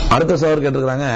அடுத்த சோதர் கேட்டிருக்கிறாங்க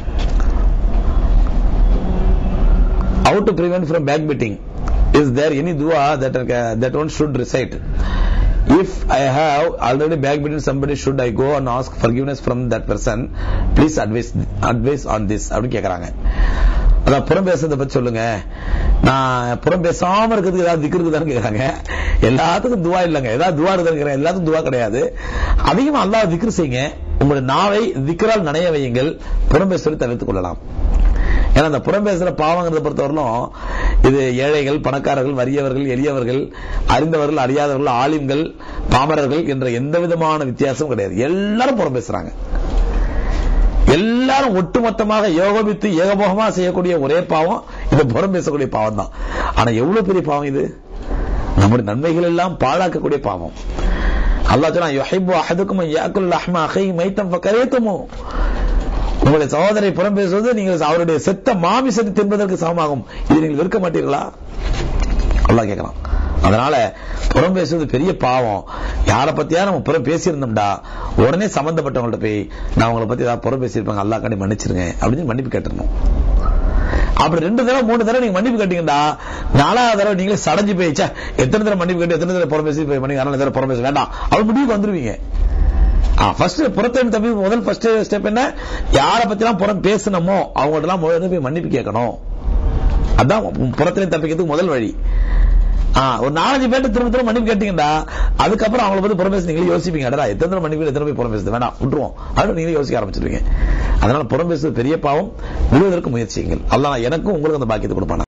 how to prevent from backbiting is there any dua that uh, that one should recite if i have already backbitten somebody should i go and ask forgiveness from that person please advise advise on this அப்படின்னு கேக்குறாங்க அதான் புறம் பேசுறதை பத்தி சொல்லுங்க நான் புறம் பேசாம இருக்கிறதுக்கு ஏதாவது திக்கு இருக்குதான்னு கேக்குறாங்க எல்லாத்துக்கும் துவா இல்லைங்க ஏதாவது துவா இருக்குதுன்னு எல்லாத்துக்கும் துவா கிடையாது அதிகமா அல்லாஹ் திக்ரு செய்யுங்க உங்களுடைய நாவை திக்ரால் நனைய வையுங்கள் புறம் பேசுவதை தவிர்த்துக் கொள்ளலாம் ஏன்னா அந்த புறம் பேசுற பாவங்கிறத பொறுத்தவரையிலும் இது ஏழைகள் பணக்காரர்கள் வறியவர்கள் எளியவர்கள் அறிந்தவர்கள் அறியாதவர்கள் ஆலிம்கள் பாமரர்கள் என்ற எந்த விதமான வித்தியாசமும் கிடையாது எல்லாரும் புறம் பேசுறாங்க எல்லாரும் ஒட்டுமொத்தமாக யோகபித்து ஏகபோகமா செய்யக்கூடிய ஒரே பாவம் இது புறம் பேசக்கூடிய பாவம் தான் ஆனா எவ்வளவு பெரிய பாவம் இது நம்முடைய நன்மைகள் எல்லாம் பாழாக்கக்கூடிய பாவம் அல்லாஹ் சொன்னா யுஹிப்பு அஹதுக்கும் யாக்குல் அஹ்மா அஹை மைத்தம் ஃபகரேத்துமு உங்களுடைய சகோதரை புறம் பேசுவது நீங்கள் அவருடைய செத்த மாமிசத்தை தின்பதற்கு சமமாகும் இது நீங்கள் வெறுக்க மாட்டீர்களா அல்லாஹ் கேட்கலாம் அதனால புறம் பேசுவது பெரிய பாவம் யாரை பத்தியா நம்ம புறம் பேசியிருந்தோம்டா உடனே சம்பந்தப்பட்டவங்கள்ட்ட போய் நான் உங்களை பத்தி ஏதாவது புறம் பேசியிருப்பாங்க அல்லா காண்டி மன்னிச்சிருங்க அப்படின்னு மன்னிப்பு கேட்டுருணும் அப்படி ரெண்டு தடவை மூணு தடவை நீங்க மன்னிப்பு கேட்டீங்கடா நாலாவது தடவை நீங்களே சடைஞ்சு போயிச்சா எத்தனை தடவை மன்னிப்பு கேட்டு எத்தனை தடவை புறம் பேசி போய் மணி அதனால தடவை புறம் பேச வேண்டாம் அவர் முடிவுக்கு வந்துருவீங்க ஃபர்ஸ்ட் புறத்தின் தம்பி முதல் ஃபர்ஸ்ட் ஸ்டெப் என்ன யாரை பத்தி புறம் பேசணுமோ அவங்கள்ட்ட எல்லாம் முதல்ல போய் மன்னிப்பு கேட்கணும் அதான் புறத்திலையும் தப்பிக்கிறதுக்கு முதல் வழி ஒரு நாலஞ்சு பேர்ட்டு திரும்ப திரும்ப மன்னிப்பு கேட்டீங்கடா அதுக்கப்புறம் அவங்கள பத்தி புறம் பேச நீங்களே யோசிப்பீங்க அடடா எத்தனை தடவை மன்னிப்பு எத்தனை போய் புறம் பேசுது வேணாம் விட்டுருவோம் அதோட நீங்களே யோசிக்க ஆரம்பிச்சிருவீங்க அதனால புறம் பேசுவது பெரிய பாவம் விடுவதற்கு முயற்சியுங்கள் அல்லாஹ் எனக்கும் உங்களுக்கு அந்த பாக்கியத்தை கொடுப்பான